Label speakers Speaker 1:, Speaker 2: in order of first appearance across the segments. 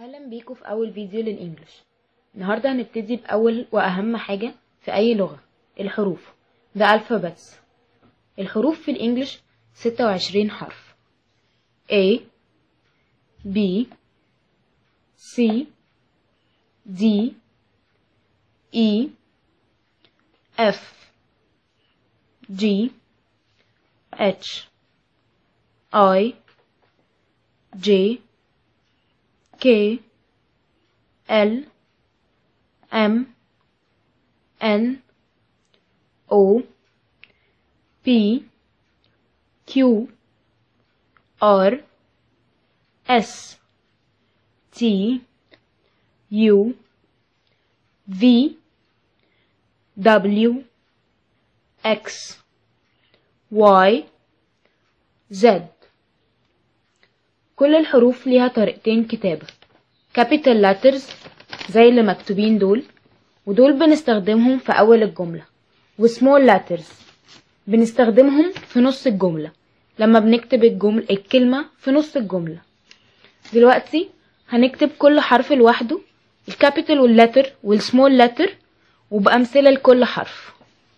Speaker 1: اهلا بيكم في اول فيديو للانجليش النهارده هنبتدي باول واهم حاجه في اي لغه الحروف the alphabets الحروف في الانجليش 26 حرف A B C D E F G H I J K L M N O P Q R S T U V W X Y Z كل الحروف ليها طريقتين كتابة capital letters زي اللي مكتوبين دول ودول بنستخدمهم في أول الجملة و small letters بنستخدمهم في نص الجملة لما بنكتب الجمل الكلمة في نص الجملة دلوقتي هنكتب كل حرف لوحده الكابيتال واللتر والسمول لتر وبأمثلة لكل حرف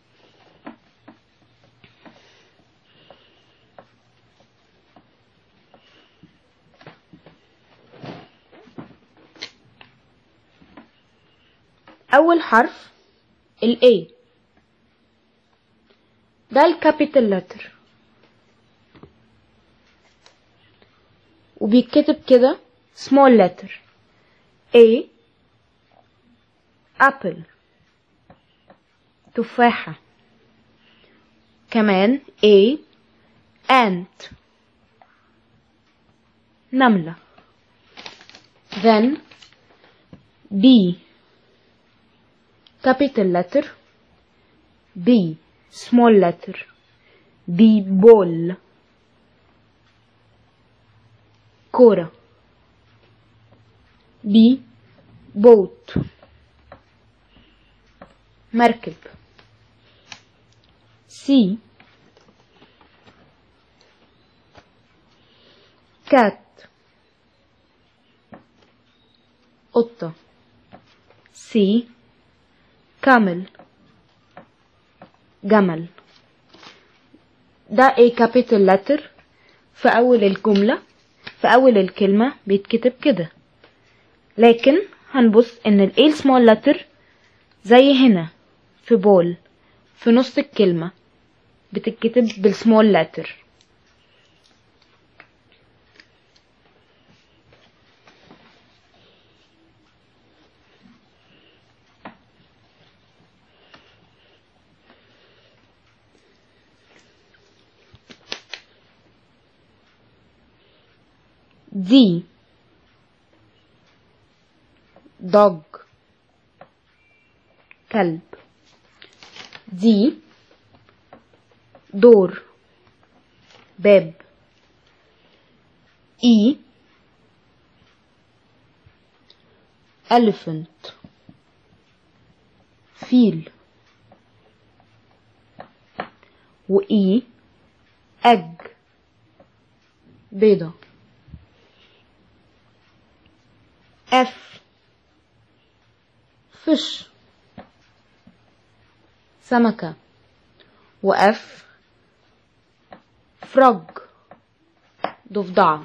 Speaker 1: أول حرف ال A ده الكابيتال لتر وبيتكتب كده small letter A apple تفاحة كمان A ant نملة then B capital letter B small letter B ball كورة B boat مركب C cat قطة C camel جمل ده A capital letter في أول الجملة في أول الكلمة بيتكتب كده لكن هنبص إن ال A small letter زي هنا في بول في نص الكلمة بتتكتب بالسمول لتر دي dog كلب دي دور باب اي elephant فيل وإي egg بيضة اف fish سمكة وأف فروج ضفدعة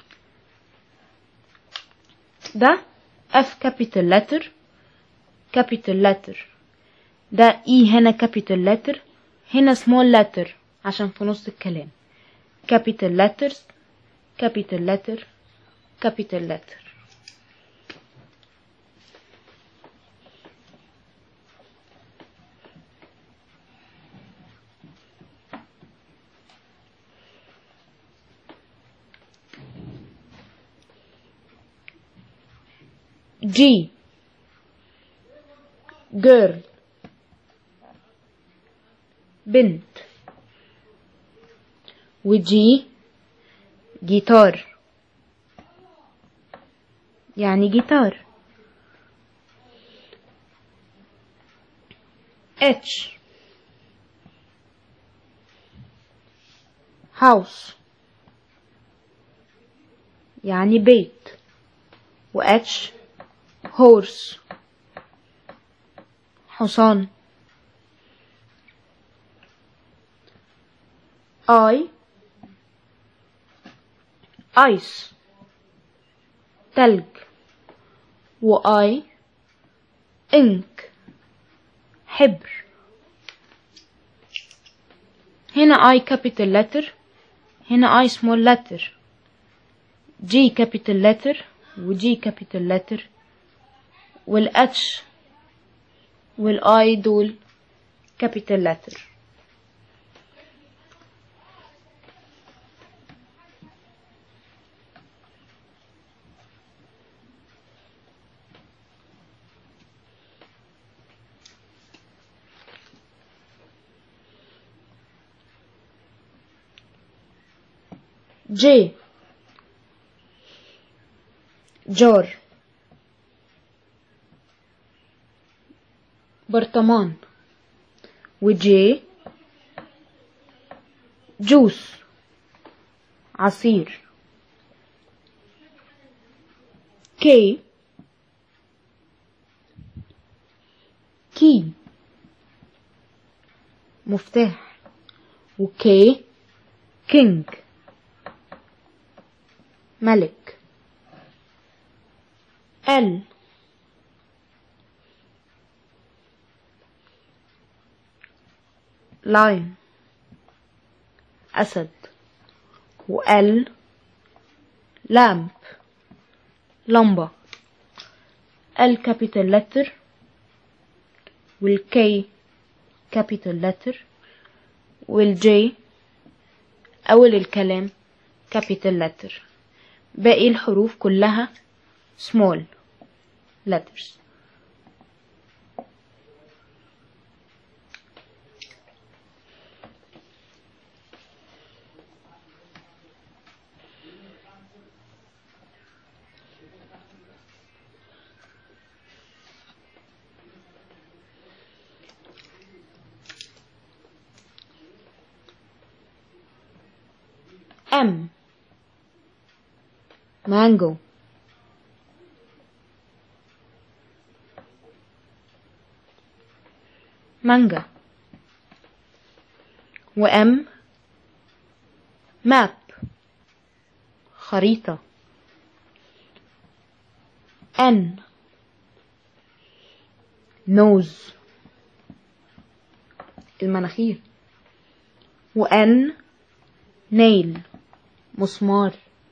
Speaker 1: ده اف كابيتال لتر كابيتال لتر ده اي هنا كابيتال لتر هنا سمول لتر عشان في نص الكلام كابيتال لترز كابيتال لتر كابيتال لتر G girl بنت وجي جيتار يعني جيتار H house يعني بيت و H horse حصان I ice تلج و I ink حبر هنا I capital letter هنا I small letter G capital letter و G capital letter وال H وال I دول capital letter J جار برطمان وجي جوس عصير كي كي مفتاح وكي كينج ملك ال لاين أسد وال لامب لمبة ال capital letter والكي capital letter والجي أول الكلام capital letter باقي الحروف كلها small letters M mango مانجا وام ماب خريطة ان نوز المناخير وان نيل مسمار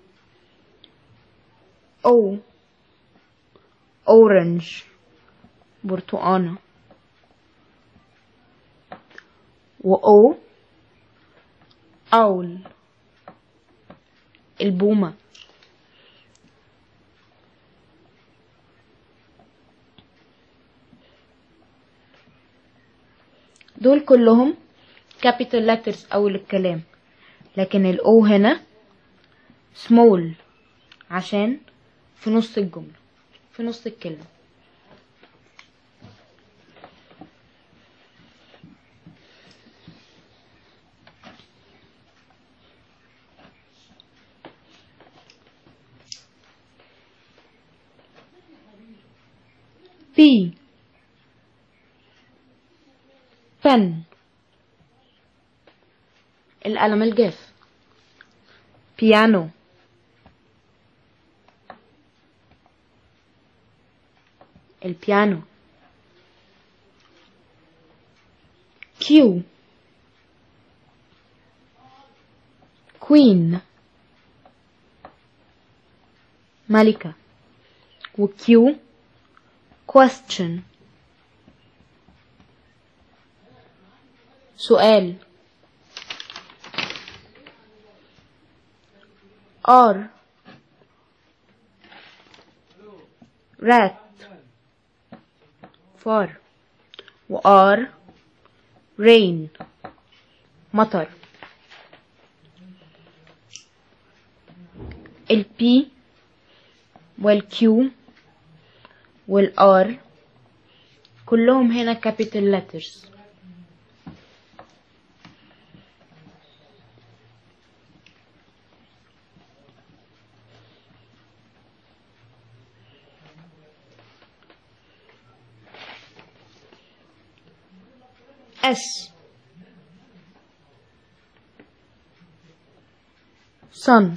Speaker 1: او اورنج برتقانة وأو أول البومة دول كلهم capital letters أول الكلام لكن الأو هنا small عشان في نص الجملة في نص الكلمة P pen القلم الجاف piano البيانو Q queen ملكة و Q question سؤال R rat فار و R rain مطر ال P وال Q وال R كلهم هنا capital letters S sun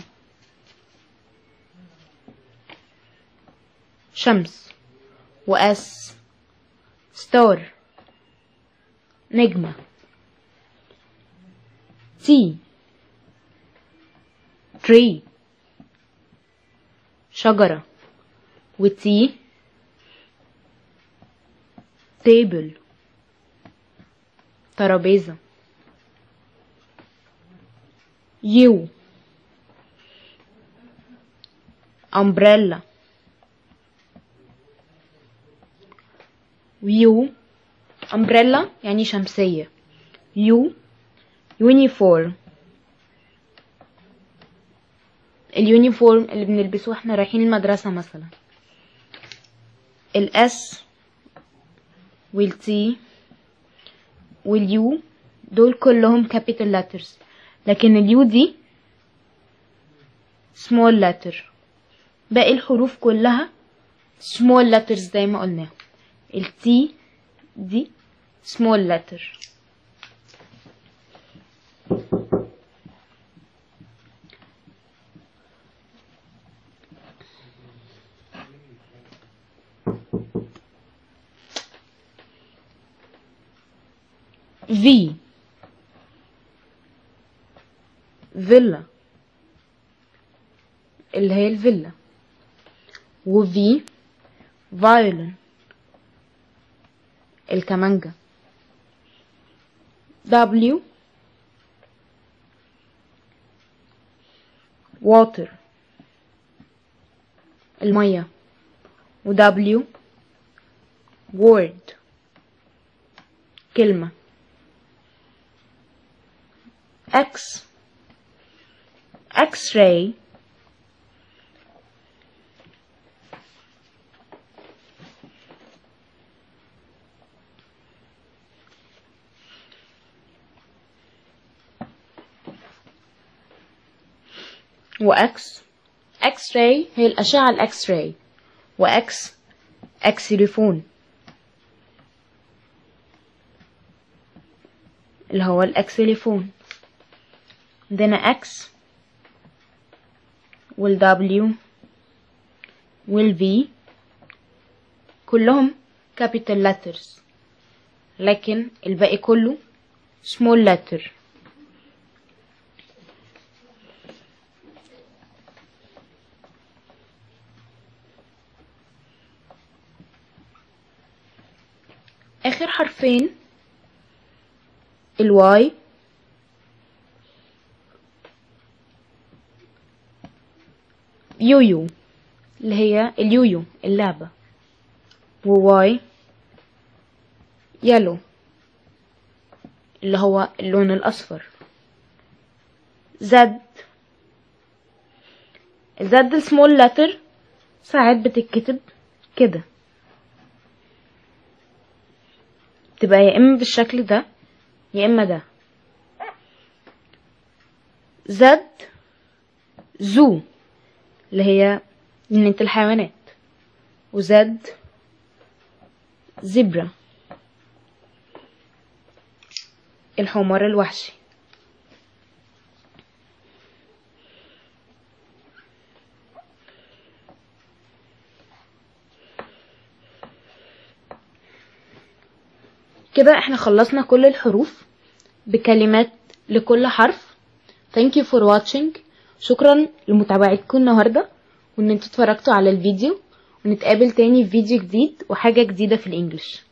Speaker 1: شمس وأس ستار نجمة تي tree شجرة وتي table ترابيزة يو umbrella يو umbrella يعني شمسية يو يونيفورم اليونيفورم اللي بنلبسه واحنا رايحين المدرسة مثلا الاس والتي واليو دول كلهم capital letters لكن اليو دي small letter باقي الحروف كلها small letters زي ما قلنا التي دي small letter في فيلا اللي هي الفيلا وفي فايولن الكمانجا W water المية و W word كلمة X X-ray وإكس إكس راي هي الأشعة الإكس راي وإكس إكسليفون اللي هو الإكسليفون عندنا إكس والدبليو والفي كلهم capital letters لكن الباقي كله small letter آخر حرفين الواي يويو اللي هي اليويو اللعبة وواي يلو اللي هو اللون الأصفر زد زد السمول لتر ساعات بتتكتب كده تبقى يا اما بالشكل ده يا اما ده زد زو اللي هي جنينة الحيوانات وزد زبرة الحمار الوحشي كده احنا خلصنا كل الحروف بكلمات لكل حرف thank you for watching شكرا لمتابعتكم النهاردة وان انتوا اتفرجتوا على الفيديو ونتقابل تاني في فيديو جديد وحاجة جديدة في الانجليش